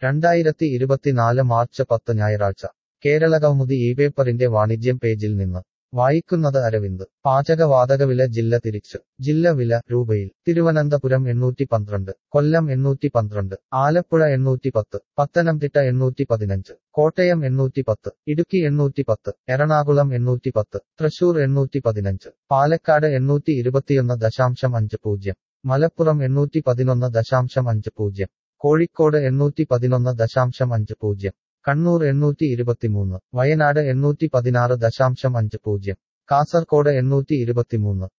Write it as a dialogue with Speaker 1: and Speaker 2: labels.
Speaker 1: രണ്ടായിരത്തി ഇരുപത്തിനാല് മാർച്ച് പത്ത് ഞായറാഴ്ച കേരളകൗമുദി ഈ പേപ്പറിന്റെ വാണിജ്യം പേജിൽ നിന്ന് വായിക്കുന്നത് അരവിന്ദ് പാചകവാതകവില ജില്ല തിരിച്ചു ജില്ല വില രൂപയിൽ തിരുവനന്തപുരം എണ്ണൂറ്റി പന്ത്രണ്ട് കൊല്ലം എണ്ണൂറ്റി പന്ത്രണ്ട് ആലപ്പുഴ എണ്ണൂറ്റി പത്ത് പത്തനംതിട്ട എണ്ണൂറ്റി പതിനഞ്ച് കോട്ടയം എണ്ണൂറ്റി പത്ത് ഇടുക്കി എണ്ണൂറ്റി പത്ത് എറണാകുളം എണ്ണൂറ്റി പത്ത് തൃശൂർ എണ്ണൂറ്റി പതിനഞ്ച് പാലക്കാട് എണ്ണൂറ്റി ഇരുപത്തിയൊന്ന് ദശാംശം അഞ്ച് പൂജ്യം മലപ്പുറം എണ്ണൂറ്റി പതിനൊന്ന് ദശാംശം അഞ്ച് പൂജ്യം കോഴിക്കോട് എണ്ണൂറ്റി പതിനൊന്ന് ദശാംശം അഞ്ച് പൂജ്യം കണ്ണൂർ എണ്ണൂറ്റി ഇരുപത്തിമൂന്ന് വയനാട് എണ്ണൂറ്റി പതിനാറ് ദശാംശം അഞ്ച് പൂജ്യം കാസർകോട് എണ്ണൂറ്റി ഇരുപത്തിമൂന്ന്